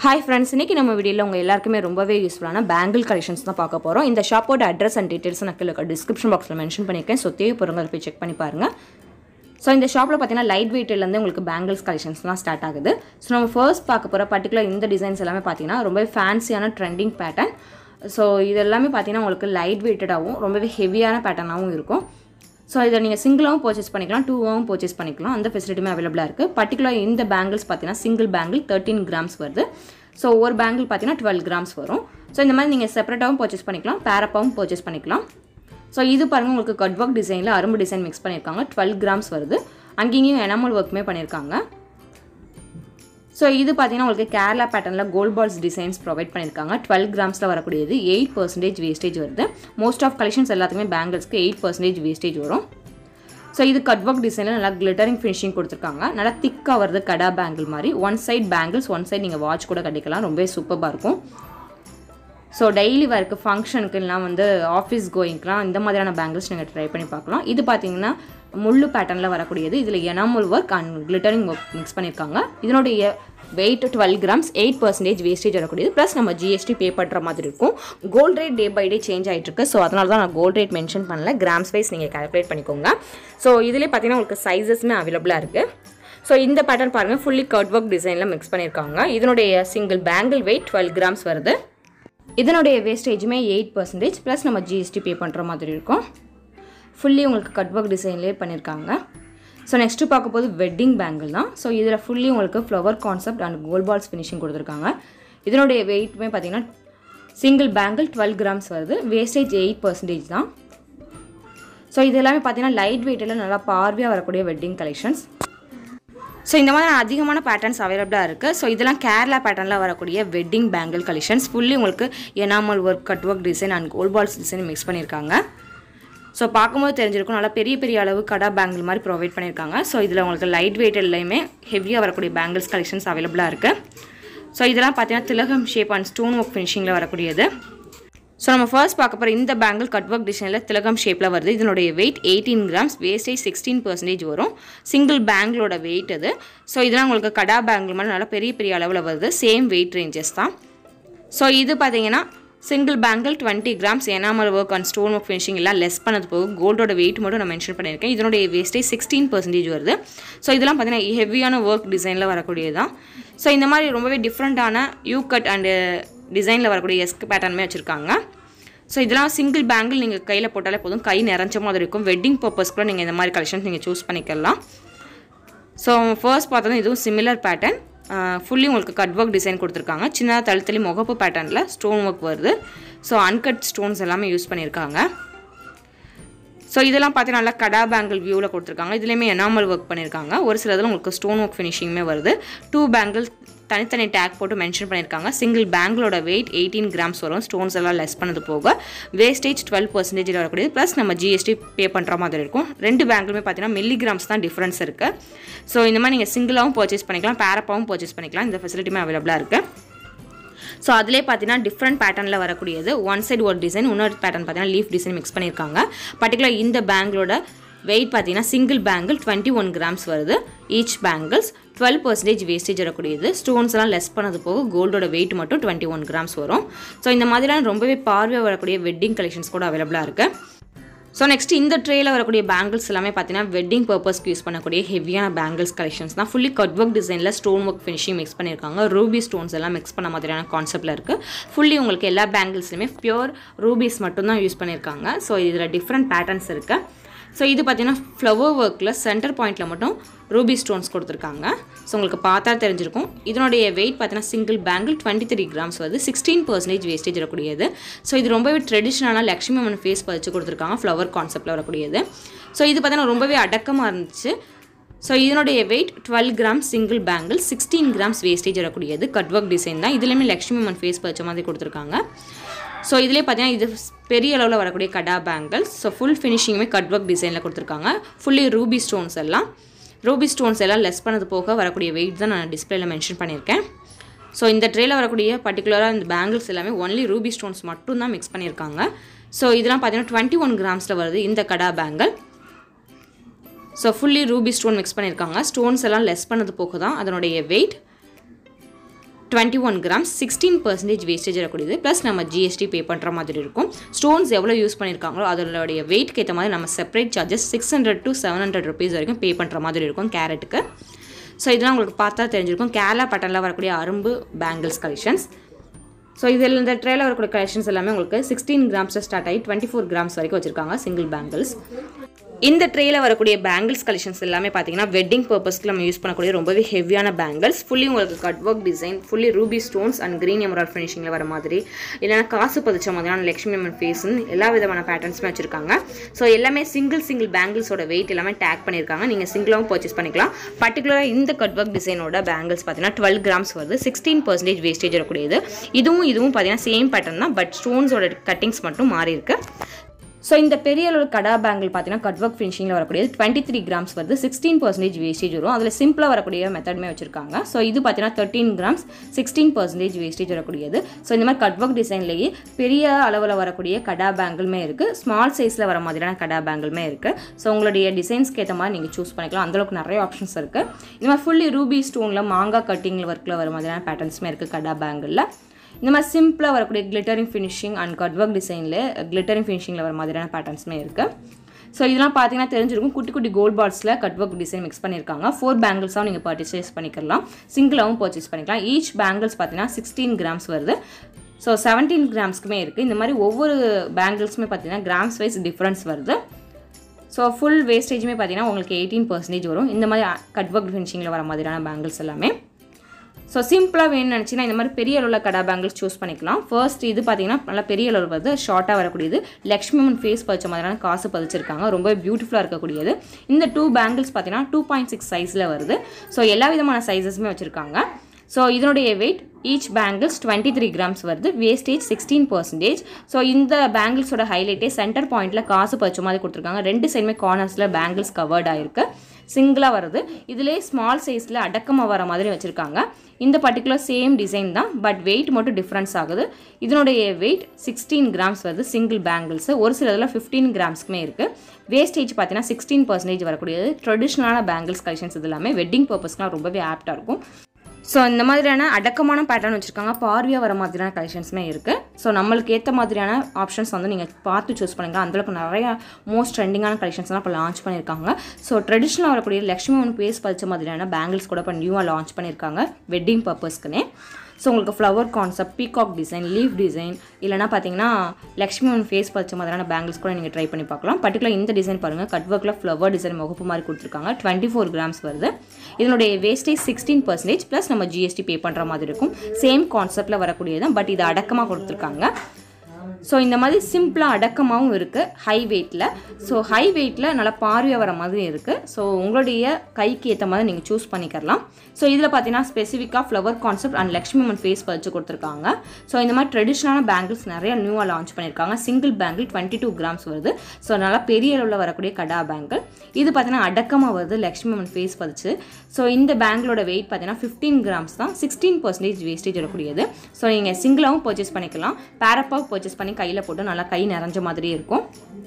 hi friends இன்றைக்கி நம்ம வீடியோவில் உங்கள் எல்லாருக்குமே ரொம்பவே யூஸ்ஃபுல்லான பேங்கிள் கலெக்ஷன்ஸ் தான் பார்க்க போகிறோம் இந்த ஷாப்போட அட்ரஸ் அண்ட் டீட்டெயில்ஸ் நான் கீழே டிஸ்கிரிப்ஷன் பாக்ஸில் மென்ஷன் பண்ணியிருக்கேன் ஸோ தேவைப்படுறவங்க போய் செக் பண்ணி பாருங்கள் ஸோ இந்த ஷாப்பில் பார்த்தீங்கன்னா லைட் வெயிட்லேருந்து உங்களுக்கு பேங்கிள்ஸ் கலெக்ஷன்ஸ்லாம் ஸ்டார்ட் ஆகுது ஸோ நம்ம ஃபர்ஸ்ட் பார்க்க போகிற பர்டிகுலர் இந்த டிசைன்ஸ் எல்லாமே பார்த்தீங்கன்னா ரொம்பவே ஃபேன்சியான ட்ரெண்டிங் பேட்டர்ன் ஸோ இது எல்லாமே பார்த்தீங்கன்னா உங்களுக்கு லைட் வெயிட்டடாகவும் ரொம்பவே ஹெவியான பேட்டர்னாகவும் இருக்கும் ஸோ இதை நீங்கள் சிங்கிளாகவும் பர்ச்சேஸ் பண்ணிக்கலாம் டூவாகவும் பர்ச்சேஸ் பண்ணிக்கலாம் அந்த ஃபெசிலிட்டியுமே அவைலபிளாக இருக்குது பர்டிகுலர் இந்த பேங்கிள்ஸ் பார்த்தீங்கன்னா சிங்கிள் பேங்கிள் தேர்ட்டின் கிராம்ஸ் வருது ஸோ ஒவ்வொரு பேங்கிள் பார்த்தீங்கன்னா டுவெல் கிராம்ஸ் வரும் ஸோ இந்த மாதிரி நீங்கள் செப்பரேட்டாகவும் பர்ச்சேஸ் பண்ணிக்கலாம் பேரப்பாகவும் பர்ச்சேஸ் பண்ணிக்கலாம் ஸோ இது பாருங்கள் உங்களுக்கு கட் ஒர்க் டிசைனில் அரும்பு டிசைன் மிக்ஸ் பண்ணியிருக்காங்க டுவெல் கிராம்ஸ் வருது அங்கேயும் எனாமல் ஒர்க்குமே பண்ணியிருக்காங்க ஸோ இது பார்த்தீங்கன்னா உங்களுக்கு கேரளா பேட்டர்னில் கோல்ட் பால்ஸ் டிசைன்ஸ் ப்ரொவைட் பண்ணியிருக்காங்க டுவெல் கிராம்ஸில் வரக்கூடியது எயிட் பர்சன்டேஜ் வேஸ்டேஜ் வருது மோஸ்ட் ஆஃப் கலெக்ஷன்ஸ் எல்லாத்துக்குமே பேங்கிள்ஸ்க்கு எயிட் பர்சன்டேஜ் வேஸ்டேஜ் வரும் ஸோ இது கட் ஒர்க் டிசைனில் நல்லா கிளிட்டரிங் ஃபினிஷிங் கொடுத்துருக்காங்க நல்லா திக்காக வருது கடா பேங்கிள் மாதிரி one side bangles one side நீங்கள் வாட்ச் கூட கட்டிக்கலாம் ரொம்பவே சூப்பராக இருக்கும் ஸோ டெய்லி ஒர்க்கு ஃபங்க்ஷனுக்குலாம் வந்து ஆஃபீஸ் கோயிங்க்கெலாம் இந்த மாதிரியான பேங்கிள்ஸ் நீங்கள் ட்ரை பண்ணி பார்க்கலாம் இது பார்த்தீங்கன்னா முள்ளு பேட்டர்னில் வரக்கூடியது இதில் enamel work and glittering work mix பண்ணியிருக்காங்க இதனுடைய weight twelve grams eight percentage wastage வரக்கூடியது ப்ளஸ் நம்ம ஜிஎஸ்டி பே பண்ணுற மாதிரி இருக்கும் gold rate day by day change ஆகிட்டு இருக்கு ஸோ அதனால தான் நான் கோல்ட் ரேட் மென்ஷன் பண்ணல கிராம்ஸ் வைஸ் நீங்கள் கால்குலேட் பண்ணிக்கோங்க ஸோ இதிலே பார்த்தீங்கன்னா உங்களுக்கு சைஸஸ்மே அவைலபிளாக இருக்குது ஸோ இந்த பேட்டர்ன் பாருங்கள் ஃபுல்லி கட் ஒர்க் டிசைனில் மிக்ஸ் பண்ணியிருக்காங்க இதனுடைய single bangle weight twelve grams வருது இதனுடைய வேஸ்டேஜுமே எயிட் பர்சன்டேஜ் ப்ளஸ் நம்ம ஜிஎஸ்டி பே பண்ணுற மாதிரி இருக்கும் ஃபுல்லி உங்களுக்கு கட் ஒர்க் டிசைன்லேயே பண்ணியிருக்காங்க ஸோ நெக்ஸ்ட்டு பார்க்க போது வெட்டிங் பேங்கிள் தான் ஸோ இதில் ஃபுல்லி உங்களுக்கு flower concept and gold balls finishing கொடுத்துருக்காங்க இதனுடைய வெயிட்டுமே பார்த்தீங்கன்னா சிங்கிள் பேங்கிள் டுவெல் கிராம்ஸ் வருது வேஸ்டேஜ் எயிட் பர்சன்டேஜ் தான் ஸோ இது எல்லாமே பார்த்தீங்கன்னா லைட் வெயிட்டில் நல்லா பார்வையாக வரக்கூடிய வெட்டிங் கலெக்ஷன்ஸ் ஸோ இந்த மாதிரி அதிகமான பேட்டர்ன்ஸ் அவைலபிளாக இருக்குது ஸோ இதெல்லாம் கேரளா பேட்டர்னில் வரக்கூடிய வெட்டிங் பேங்கிள் கலெக்ஷன்ஸ் ஃபுல்லி உங்களுக்கு enamel work cut work design and gold balls design mix பண்ணியிருக்காங்க ஸோ பார்க்கும்போது தெரிஞ்சிருக்கும் நல்லா பெரிய பெரிய அளவு கடா பேங்கிள் மாதிரி ப்ரொவைட் பண்ணியிருக்காங்க ஸோ இதில் உங்களுக்கு லைட் வெயிட் எல்லாமே ஹெவியாக வரக்கூடிய பேங்கிள்ஸ் கலெக்ஷன்ஸ் அவைலபிளாக இருக்குது ஸோ இதெல்லாம் பார்த்தீங்கன்னா திலகம் ஷேப் அண்ட் ஸ்டோன் ஒர்க் ஃபினிஷிங்கில் வரக்கூடியது ஸோ நம்ம ஃபர்ஸ்ட் பார்க்க போகிற இந்த பேங்கிள் கட் ஒர்க் டிசைனில் திலகம் ஷேப்பில் வருது இதனுடைய weight eighteen grams wastage sixteen percentage வரும் சிங்கிள் பேங்கிளோட வெயிட் அது ஸோ இதெல்லாம் உங்களுக்கு கடா பேங்கிள் மாதிரி நல்லா பெரிய பெரிய அளவில் வருது சேம் வெயிட் ரேஞ்சஸ் தான் ஸோ இது பார்த்தீங்கன்னா single bangle twenty grams enamel work and stone work finishing எல்லாம் லெஸ் பண்ணது போக கோல்டோட வெயிட் மட்டும் நான் மென்ஷன் பண்ணியிருக்கேன் இதனுடைய வேஸ்டேஜ் சிக்ஸ்டீன் பர்சன்டேஜ் வருது ஸோ இதெல்லாம் பார்த்தீங்கன்னா ஹெவியான ஒர்க் டிசைனில் வரக்கூடியது தான் ஸோ இந்த மாதிரி ரொம்பவே டிஃப்ரெண்ட்டான யூ கட் அண்டு டிசைனில் வரக்கூடிய எஸ்க் பேட்டர்னுமே வச்சுருக்காங்க ஸோ இதெல்லாம் சிங்கிள் பேங்கிள் நீங்கள் கையில் போட்டாலே போதும் கை நிறைஞ்ச மாதிரி இருக்கும் வெட்டிங் பர்பஸ் கூட நீங்கள் இந்த மாதிரி கலெக்ஷன்ஸ் நீங்கள் சூஸ் பண்ணிக்கலாம் ஸோ ஃபர்ஸ்ட் பார்த்ததும் இதுவும் சிமிலர் பேட்டர்ன் ஃபுல்லி உங்களுக்கு கட் ஒர்க் டிசைன் கொடுத்துருக்காங்க சின்னதாக தள்ளி தள்ளி முகப்பு பேட்டர்னில் ஸ்டோன் ஒர்க் வருது ஸோ அன்கட் ஸ்டோன்ஸ் எல்லாமே யூஸ் பண்ணியிருக்காங்க ஸோ இதெல்லாம் பார்த்தீங்கன்னா நல்லா கடா பேங்கிள் வியூவில் கொடுத்துருக்காங்க இதுலேயுமே எனாமல் ஒர்க் பண்ணியிருக்காங்க ஒரு சில இதில் உங்களுக்கு ஸ்டோன் ஒர்க் ஃபினிஷிங்குமே வருது டூ பேங்கிள் தனித்தனி டேக் போட்டு மென்ஷன் பண்ணியிருக்காங்க சிங்கிள் பேங்கிளோட வெயிட் எயிட்டீன் கிராம்ஸ் வரும் ஸ்டோன்ஸ் எல்லாம் லெஸ் பண்ணது போக வேஸ்டேஜ் டுவெல் பர்சன்டேஜில் வரக்கூடியது ப்ளஸ் நம்ம ஜிஎஸ்டி பே பண்ணுற மாதிரி இருக்கும் ரெண்டு பேங்கிலுமே பார்த்தீங்கன்னா மில்லி கிராம்ஸ் தான் டிஃப்ரென்ஸ் இருக்குது ஸோ இந்த மாதிரி நீங்கள் சிங்கிளாகவும் பர்ச்சேஸ் பண்ணிக்கலாம் பேரப்பாவும் பர்ச்சேஸ் பண்ணிக்கலாம் இந்த ஃபெசிலிட்டியுமே அவைலபிளாக இருக்குது ஸோ அதிலே பார்த்தீங்கன்னா டிஃப்ரெண்ட் பேட்டர்னில் வரக்கூடியது ஒன் சைடு ஒரு டிசைன் இன்னொரு பேட்டர்ன் பார்த்தீங்கன்னா லீஃப் டிசைன் மிக்ஸ் பண்ணியிருக்காங்க பர்டிகுலர் இந்த பேங்கிளோட வெயிட் பார்த்தீங்கன்னா single bangle twenty one grams வருது each bangles twelve percentage wastage வரக்கூடியது ஸ்டோன்ஸ் எல்லாம் லெஸ் பண்ணது போக கோல்டோட வெயிட் மட்டும் டுவெண்ட்டி ஒன் கிராம்ஸ் வரும் ஸோ இந்த மாதிரியான ரொம்பவே பார்வையாக வரக்கூடிய வெட்டிங் கலெக்ஷன்ஸ் கூட அவைலபிளாக இருக்குது ஸோ நெக்ஸ்ட் இந்த ட்ரேயில் வரக்கூடிய பேங்கிள்ஸ் எல்லாமே பார்த்தீங்கன்னா வெட்டிங் பர்பஸ்க்கு யூஸ் பண்ணக்கூடிய ஹெவியான பேங்கிள்ஸ் கலெக்ஷன்ஸ் தான் ஃபுல்லி கட் ஒர்க் டிசைனில் ஸ்டோன் ஒர்க் ஃபினிஷிங் மிக்ஸ் பண்ணியிருக்காங்க ரூபி ஸ்டோன்ஸ் எல்லாம் மிக்ஸ் பண்ண மாதிரியான கான்செப்ட்டில் இருக்குது ஃபுல்லி உங்களுக்கு எல்லா பேங்கிள்ஸ்லையுமே பியூர் ரூபீஸ் மட்டும்தான் யூஸ் பண்ணியிருக்காங்க ஸோ இதில் டிஃப்ரெண்ட் பேட்டர்ன்ஸ் இருக்குது ஸோ இது பார்த்தீங்கன்னா ஃப்ளவர் ஒர்க்கில் சென்டர் பாயிண்ட்டில் மட்டும் ரூபி ஸ்டோன்ஸ் கொடுத்துருக்காங்க ஸோ உங்களுக்கு பார்த்தா தெரிஞ்சிருக்கும் இதனுடைய வெயிட் பார்த்தீங்கன்னா single bangle twenty three grams வருது சிக்ஸ்டீன் பர்சன்டேஜ் வேஸ்டேஜ் வரக்கூடியது ஸோ இது ரொம்பவே ட்ரெடிஷ்னலாக லக்ஷ்மி அம்மன் ஃபேஸ் பதிச்சு கொடுத்துருக்காங்க ஃப்ளவர் கான்செப்ட்டில் வரக்கூடியது ஸோ இது பார்த்தீங்கன்னா ரொம்பவே அடக்கமாக இருந்துச்சு ஸோ இதனுடைய weight twelve grams single bangle sixteen grams wastage வரக்கூடியது கட் ஒர்க் டிசைன் தான் இதுலேயுமே லக்ஷ்மி அம்மன் ஃபேஸ் பதிச்ச மாதிரி கொடுத்துருக்காங்க ஸோ இதிலே பார்த்தீங்கன்னா இது பெரிய அளவில் வரக்கூடிய கடா பேங்கிள்ஸ் ஸோ ஃபுல் ஃபினிஷிங்குமே கட் ஒர்க் டிசைனில் கொடுத்துருக்காங்க ஃபுல்லி ரூபி ஸ்டோன்ஸ் எல்லாம் ரூபி ஸ்டோன்ஸ் எல்லாம் லெஸ் பண்ணது போக வரக்கூடிய வெயிட் தான் நான் டிஸ்பிளேல மென்ஷன் பண்ணியிருக்கேன் ஸோ இந்த ட்ரேயில் வரக்கூடிய பர்டிகுலராக இந்த பேங்கிள்ஸ் எல்லாமே ஒன்லி ரூபி ஸ்டோன்ஸ் மட்டும் தான் மிக்ஸ் பண்ணியிருக்காங்க ஸோ இதெல்லாம் பார்த்தீங்கன்னா டுவெண்ட்டி ஒன் கிராம்ஸில் வருது இந்த kada bangle so fully ruby stone mix பண்ணியிருக்காங்க ஸ்டோன்ஸ் எல்லாம் லெஸ் பண்ணது போக தான் அதனுடைய weight twenty one grams sixteen percentage wastage இருக்கக்கூடியது ப்ளஸ் நம்ம ஜிஎஸ்டி பே பண்ணுற மாதிரி இருக்கும் ஸ்டோன்ஸ் எவ்வளோ யூஸ் பண்ணியிருக்காங்களோ அதோடைய வெயிட்க்கு ஏற்ற மாதிரி நம்ம separate charges six hundred to seven hundred rupees வரைக்கும் பே பண்ணுற மாதிரி இருக்கும் கேரட்டுக்கு ஸோ இதெல்லாம் உங்களுக்கு பார்த்தா தெரிஞ்சிருக்கும் கேரளா பட்டனில் வரக்கூடிய அரும்பு பேங்கிள்ஸ் கலெக்ஷன்ஸ் ஸோ இதில் இந்த ட்ரேல வரக்கூடிய கலெக்ஷன்ஸ் எல்லாமே உங்களுக்கு சிக்ஸ்டீன் கிராம்ஸில் ஸ்டார்ட் ஆகி டுவெண்ட்டி ஃபோர் கிராம்ஸ் வரைக்கும் வச்சிருக்காங்க சிங்கிள் பேங்கிள்ஸ் இந்த ட்ரேல வரக்கூடிய பேங்கிள்ஸ் கலெக்ஷன்ஸ் எல்லாமே பார்த்தீங்கன்னா வெட்டிங் பர்பஸ்க்கு நம்ம யூஸ் பண்ணக்கூடிய ரொம்பவே ஹெவியான பேங்கிள்ஸ் ஃபுல்லி உங்களுக்கு cut work design fully ruby stones and green emerald ஃபினிஷிங்கில் வர மாதிரி இல்லைனா காசு பதிச்ச மாதிரியான லக்ஷ்மி அம்மன் ஃபேஸ்னு எல்லா விதமான பேட்டர்ன்ஸுமே வச்சிருக்காங்க ஸோ எல்லாமே சிங்கிள் சிங்கிள் பேங்கிள்ஸோட வெயிட் எல்லாமே டேக் பண்ணியிருக்காங்க நீங்கள் சிங்கிளாகவும் பர்ச்சேஸ் பண்ணிக்கலாம் பர்டிகுலராக இந்த கட் ஒர்க் டிசைனோட பேங்கிள்ஸ் பார்த்தீங்கன்னா டுவெல் கிராம்ஸ் வருது சிக்ஸ்டீன் பர்சன்டேஜ் வேஸ்டேஜ் வரக்கூடியது இதுவும் இதுவும் பார்த்தீங்கன்னா சேம் பேட்டர்ன் தான் பட் ஸ்டோன்ஸோட கட்டிங்ஸ் மட்டும் மாறி இருக்கு ஸோ இந்த பெரிய அளவு கடா பேங்கிள் பார்த்தீங்கன்னா கட் ஒர்க் ஃபினிஷிங்கில் வரக்கூடியது டுவெண்ட்டி த்ரீ கிராம்ஸ் வருது சிக்ஸ்டீன் பர்சன்டேஜ் வேஸ்டேஜ் வரும் அதில் சிம்பிளாக வரக்கூடிய மெத்தடுமே வச்சிருக்காங்க ஸோ இது பார்த்தீங்கன்னா thirteen grams sixteen percentage wastage வரக்கூடியது ஸோ இந்த மாதிரி கட் ஒர்க் டிசைன்லேயே பெரிய அளவில் வரக்கூடிய கடா பேங்கிளுமே இருக்குது ஸ்மால் சைஸில் வர மாதிரியான கடா பேங்கிளுமே இருக்குது ஸோ உங்களுடைய டிசைன்ஸ்க்கு ஏற்ற மாதிரி நீங்கள் சூஸ் பண்ணிக்கலாம் அந்தளவுக்கு நிறைய ஆப்ஷன்ஸ் இருக்குது இந்த மாதிரி ஃபுல்லி ரூபி ஸ்டோனில் மாங்காய் கட்டிங்கில் ஒர்க்கில் வர மாதிரியான பேட்டர்ன்ஸுமே இருக்குது கடா பேங்கிளில் இந்த மாதிரி சிம்பிளாக வரக்கூடிய glittering finishing and cut work டிசைனில் கிளிட்டரிங் ஃபினிஷிங்கில் வர மாதிரியான பேட்டர்ன்ஸுமே இருக்குது ஸோ இதெல்லாம் பார்த்தீங்கன்னா தெரிஞ்சிருக்கும் குட்டி குட்டி கோல்ட் பால்ஸில் கட் ஒர்க் டிசைன் மிக்ஸ் பண்ணியிருக்காங்க ஃபோர் பேங்கிள்ஸாகவும் நீங்கள் பர்ச்சேஸ் பண்ணிக்கலாம் சிங்கிளாகவும் பர்ச்சேஸ் பண்ணிக்கலாம் ஈச் பேங்கிள்ஸ் பார்த்தீங்கன்னா சிக்ஸ்டீன் கிராம்ஸ் வருது ஸோ செவன்டீன் கிராம்ஸ்க்குமே இருக்குது இந்த மாதிரி ஒவ்வொரு பேங்கிள்ஸுமே பார்த்தீங்கன்னா கிராம்ஸ் வைஸ் டிஃப்ரென்ஸ் வருது ஸோ ஃபுல் வேஸ்டேஜுமே பார்த்தீங்கன்னா உங்களுக்கு எயிட்டீன் பர்சன்டேஜ் வரும் இந்த மாதிரி கட் ஒர்க் ஃபினிஷிங்கில் வர மாதிரியான பேங்கிள்ஸ் எல்லாமே ஸோ சிம்பிளாக வேணும்னு நினச்சிங்கன்னா இந்த மாதிரி பெரிய அளவில் கடா பேங்கிள்ஸ் சூஸ் பண்ணிக்கலாம் ஃபர்ஸ்ட் இது பார்த்தீங்கன்னா நல்லா பெரிய அளவில் வருது ஷார்ட்டாக வரக்கூடியது லக்ஷ்மி அம்மன் ஃபேஸ் பதிச்ச மாதிரியான காசு பதிச்சிருக்காங்க ரொம்ப பியூட்டிஃபுல்லாக இருக்கக்கூடியது இந்த டூ பேங்கிள்ஸ் பார்த்தீங்கன்னா டூ பாயிண்ட் சிக்ஸ் சைஸில் வருது ஸோ எல்லா விதமான சைஸஸுமே வச்சுருக்காங்க ஸோ இதனுடைய weight each bangles twenty three grams வருது வேஸ்டேஜ் சிக்ஸ்டீன் பர்சன்டேஜ் ஸோ இந்த பேங்கிள்ஸோட ஹைலைட்டே சென்டர் பாயிண்ட்டில் காசு பச்ச மாதிரி கொடுத்துருக்காங்க ரெண்டு சைடுமே கார்னர்ஸில் பேங்கிள்ஸ் கவர்ட் ஆயிருக்கு சிங்கிளாக வருது இதிலே ஸ்மால் சைஸில் அடக்கமாக வர மாதிரி வச்சுருக்காங்க இந்த பர்டிகுலர் சேம் டிசைன் தான் பட் வெயிட் மட்டும் டிஃப்ரென்ஸ் ஆகுது இதனுடைய வெயிட் சிக்ஸ்டீன் கிராம்ஸ் வருது சிங்கிள் பேங்கிள்ஸ் ஒரு சில இதில் ஃபிஃப்டீன் கிராம்ஸ்க்குமே இருக்குது வேஸ்டேஜ் பார்த்தீங்கன்னா சிக்ஸ்டீன் பர்சன்டேஜ் வரக்கூடியது ட்ரெடிஷ்னலான பேங்கிள்ஸ் கலெக்ஷன்ஸ் இது எல்லாமே வெட்டிங் பர்பஸ்க்குலாம் ரொம்பவே ஆப்டாக இருக்கும் ஸோ இந்த மாதிரியான அடக்கமான பேட்டர்ன் வச்சுருக்காங்க பார்வையாக வர மாதிரியான கலெக்ஷன்ஸுமே இருக்குது ஸோ நம்மளுக்கு ஏற்ற மாதிரியான ஆப்ஷன்ஸ் வந்து நீங்கள் பார்த்து சூஸ் பண்ணுங்கள் அந்தளவுக்கு நிறைய மோஸ்ட் ட்ரெண்டிங்கான கலெக்ஷன்ஸ்லாம் இப்போ லான்ச் பண்ணியிருக்காங்க ஸோ ட்ரெடிஷ்னலாக வரக்கூடிய லக்ஷ்மி ஒன் பேஸ் பதிச்ச மாதிரியான பேங்கிள்ஸ் கூட இப்போ நியூவாக லான்ச் பண்ணியிருக்காங்க வெட்டிங் பர்பஸ்க்குனே ஸோ உங்களுக்கு flower concept peacock design leaf design இல்லைனா பார்த்தீங்கன்னா லக்ஷ்மி ஒன் ஃபேஸ் பதிச்ச மாதிரியான பேங்கிள்ஸ் கூட நீங்கள் ட்ரை பண்ணி பார்க்கலாம் பர்டிகுலர் இந்த டிசைன் பாருங்கள் கட் ஒர்க்கில் ஃப்ளவர் டிசைன் முகப்பு மாதிரி கொடுத்துருக்காங்க டுவெண்ட்டி ஃபோர் கிராம்ஸ் வருது இதனுடைய வேஸ்டேஜ் சிக்ஸ்டீன் பர்சன்டேஜ் ப்ளஸ் நம்ம ஜிஎஸ்டி பே பண்ணுற மாதிரி இருக்கும் சேம் கான்செப்ட்டில் வரக்கூடியதான் பட் இது அடக்கமாக கொடுத்துருக்காங்க ஸோ இந்த மாதிரி சிம்பிளாக அடக்கமாகவும் இருக்குது ஹை வெயிட்டில் ஸோ ஹை வெயிட்டில் நல்லா பார்வையாக வர மாதிரி இருக்குது ஸோ உங்களுடைய கைக்கு ஏற்ற மாதிரி நீங்கள் சூஸ் பண்ணிக்கலாம் ஸோ இதில் பார்த்தீங்கன்னா ஸ்பெசிஃபிக்காக flower concept and Lakshmi Amman face பதிச்சு கொடுத்துருக்காங்க ஸோ இந்த மாதிரி ட்ரெடிஷ்னலான பேங்கிள்ஸ் நிறைய நியூவாக லான்ச் பண்ணியிருக்காங்க single bangle twenty two grams வருது ஸோ நல்லா பெரிய அளவில் வரக்கூடிய கடா பேங்கிள் இது பார்த்தீங்கன்னா அடக்கமாக வருது லக்ஷ்மி அம்மன் ஃபேஸ் பதிச்சு ஸோ இந்த பேங்கிளோட வெயிட் பார்த்தீங்கன்னா ஃபிஃப்டீன் கிராம்ஸ் தான் சிக்ஸ்டீன் பர்சன்டேஜ் வேஸ்டேஜ் வரக்கூடியது ஸோ நீங்கள் சிங்கிளாகவும் பர்ச்சேஸ் பண்ணிக்கலாம் பேரப்பாகவும் பர்ச்சேஸ் பண்ணி கையில் போட்டு நல்லா கை நிறைஞ்ச மாதிரி இருக்கும்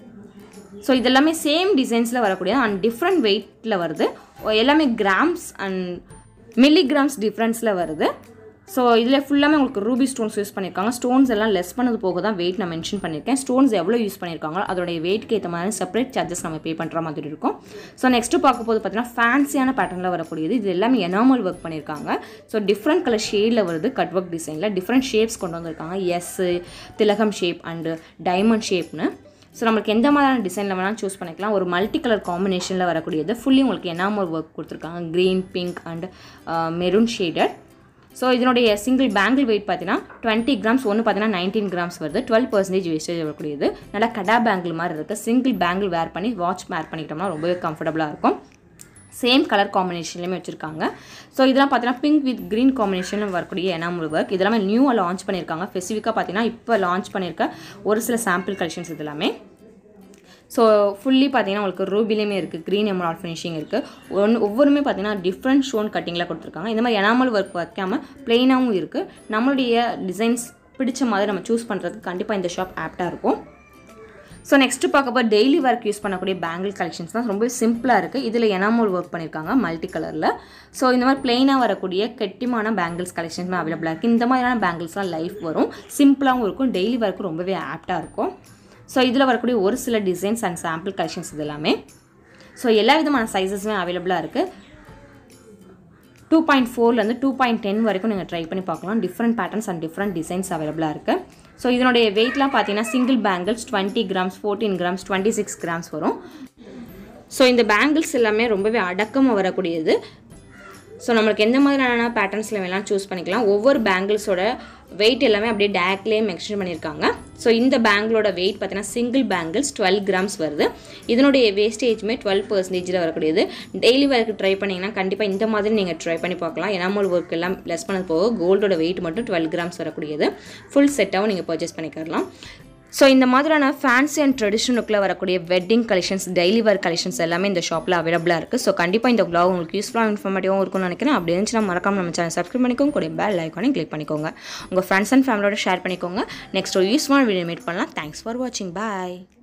ஸோ இதெல்லாமே சேம் டிசைன்ஸில் வரக்கூடிய அண்ட் டிஃப்ரெண்ட் வெயிட்டில் வருது எல்லாமே கிராம்ஸ் அண்ட் மில்லிகிராம்ஸ் டிஃப்ரென்ஸில் வருது ஸோ இதில் ஃபுல்லாமே உங்களுக்கு ரூபி ஸ்டோன்ஸ் யூஸ் பண்ணியிருக்காங்க ஸ்டோன்ஸ் எல்லாம் லெஸ் பண்ணது போக தான் வெயிட் நான் மென்ஷன் பண்ணியிருக்கேன் ஸ்டோன்ஸ் எவ்வளோ யூஸ் பண்ணியிருக்காங்களோ அதோடைய வெயிட்க்கு ஏற்ற மாதிரி செப்பரேட் சார்ஜஸ் நம்ம பே பண்ணுற மாதிரி இருக்கும் ஸோ நெக்ஸ்ட்டு பார்க்க போது பார்த்தீங்கன்னா ஃபேன்சியான பேட்டர்னில் வரக்கூடியது இது எல்லாமே எனாமல் ஒர்க் பண்ணியிருக்காங்க ஸோ டிஃப்ரெண்ட் கலர் ஷேடில் வருது கட் ஒர்க் டிசைனில் டிஃப்ரெண்ட் ஷேப்ஸ் கொண்டு வந்திருக்காங்க எஸ் திலகம் ஷேப் அண்டு டைமண்ட் ஷேப்னு ஸோ நம்மளுக்கு எந்த மாதிரியான டிசைனில் வேணாலும் சூஸ் பண்ணிக்கலாம் ஒரு மல்டி கலர் காம்பினேஷனில் வரக்கூடியது ஃபுல்லி உங்களுக்கு எனாமல் ஒர்க் கொடுத்துருக்காங்க green pink and maroon shaded so இதனுடைய சிங்கிள் பேங்கிள் வெயிட் பார்த்தீங்கன்னா டுவெண்ட்டி கிராம்ஸ் ஒன்று பார்த்தீங்கன்னா நைன்டீன் கிராம்ஸ் வருது டுவெல் பர்சன்டேஜ் வேஸ்டேஜ் வரக்கூடியது நல்லா கடா பேங்கிள் மாதிரி இருக்குது சிங்கிள் பேங்கிள் வேர் பண்ணி வாட்ச் வேர் பண்ணிக்கிட்டோம்னா ரொம்பவே கம்ஃபர்டபுளாக இருக்கும் சேம் கலர் காம்பினேஷன்லையுமே வச்சுருக்காங்க ஸோ இதெல்லாம் பார்த்தீங்கன்னா பிங்க் வித் க்ரீன் காம்பினேஷனில் வரக்கூடிய எனாமல் ஒர்க் இதெல்லாமே நியூவாக லான்ச் பண்ணியிருக்காங்க ஸ்பெசிஃபிக்காக பார்த்தீங்கன்னா இப்போ லான்ச் பண்ணியிருக்க ஒரு சில சாம்பிள் கலெக்ஷன்ஸ் இது எல்லாமே ஸோ ஃபுல்லி பார்த்தீங்கன்னா உங்களுக்கு ரூபிலையுமே இருக்குது க்ரீன் எமரால் ஃபினிஷிங் இருக்குது ஒன்று ஒவ்வொருமே பார்த்தீங்கன்னா டிஃப்ரெண்ட் ஷோன் கட்டிங்கில் கொடுத்துருக்காங்க இந்த மாதிரி எனாமல் ஒர்க் வைக்காமல் ப்ளெயினாகவும் இருக்குது நம்மளுடைய டிசைன்ஸ் பிடிச்ச மாதிரி நம்ம சூஸ் பண்ணுறதுக்கு கண்டிப்பாக இந்த ஷாப் ஆப்டாக இருக்கும் ஸோ நெக்ஸ்ட்டு பார்க்க போகிற டெய்லி ஒர்க் யூஸ் பண்ணக்கூடிய பேங்கிள் கலெக்ஷன்ஸ் தான் ரொம்ப சிம்பிளாக இருக்குது இதில் எனாமோல் ஒர்க் பண்ணியிருக்காங்க மல்டி கலரில் ஸோ இந்த மாதிரி பிளெயினாக வரக்கூடிய கெட்டிமான பேங்கிள்ஸ் கலெக்ஷன்ஸ் அவைலபிளாக இருக்குது இந்த மாதிரியான பேங்கிள்ஸ்லாம் லைஃப் வரும் சிம்பிளாகவும் இருக்கும் டெய்லி ஒர்க்கும் ரொம்பவே ஆப்டாக இருக்கும் ஸோ இதில் வரக்கூடிய ஒரு சில டிசைன்ஸ் அண்ட் சாம்பிள் கலெக்ஷன்ஸ் இது எல்லாமே ஸோ எல்லா விதமான சைஸஸுமே அவைலபிளாக இருக்குது டூ பாயிண்ட் ஃபோர்லேருந்து டூ பாயிண்ட் டென் வரைக்கும் நீங்கள் ட்ரை பண்ணி பார்க்கலாம் different patterns and different designs அவைலபிளாக இருக்குது ஸோ இதனுடைய வெயிட்லாம் பார்த்தீங்கன்னா single bangles twenty grams fourteen grams twenty six grams வரும் ஸோ இந்த பேங்கிள்ஸ் எல்லாமே ரொம்பவே அடக்கமாக வரக்கூடியது ஸோ நம்மளுக்கு எந்த மாதிரியான பேட்டர்ன்ஸில் வேணாலும் சூஸ் பண்ணிக்கலாம் ஒவ்வொரு பேங்கிள்ஸோட வெயிட் எல்லாமே அப்படியே டேக்லேயே மென்ஷன் பண்ணியிருக்காங்க ஸோ இந்த பேங்கிளோட வெயிட் பார்த்தீங்கன்னா சிங்கிள் பேங்கிள்ஸ் டுவெல் கிராம்ஸ் வருது இதனுடைய வேஸ்டேஜுமே டுவெல் பர்சன்டேஜில் வரக்கூடியது டெய்லி ஒர்க் ட்ரை பண்ணிங்கன்னா கண்டிப்பாக இந்த மாதிரி நீங்கள் ட்ரை பண்ணி பார்க்கலாம் எனாமல் ஒர்க் எல்லாம் லெஸ் பண்ணது போக கோல்டோட வெயிட் மட்டும் டுவெல் கிராம்ஸ் வரக்கூடியது ஃபுல் செட்டாகவும் நீங்கள் பர்ச்சேஸ் பண்ணிக்கலாம் ஸோ இந்த மாதிரியான ஃபேன்சி அண்ட் ட்ரெடிஷ்னல் லுக்கில் வரக்கூடிய wedding collections daily wear collections எல்லாமே இந்த ஷாப்பில் அவைலபிளாக இருக்குது ஸோ கண்டிப்பாக இந்த vlog உங்களுக்கு யூஸ்ஃபுல்லாக இன்ஃபர்மேட்டிவாகவும் இருக்கும்னு நினைக்கிறேன் அப்படி இருந்துச்சுன்னா மறக்காம நம்ம சேனல் சப்ஸ்கிரைப் பண்ணிக்கோங்க கூட பெல் ஐக்கானே கிளிக் பண்ணிக்கோங்க உங்கள் ஃப்ரெண்ட்ஸ் அண்ட் ஃபேமிலியோட ஷேர் பண்ணிக்கோங்க நெக்ஸ்ட் ஒரு யூஸ்ஃபுல்லான வீடியோ மீட் பண்ணலாம் தேங்க்ஸ் ஃபார் வாட்சிங் பாய்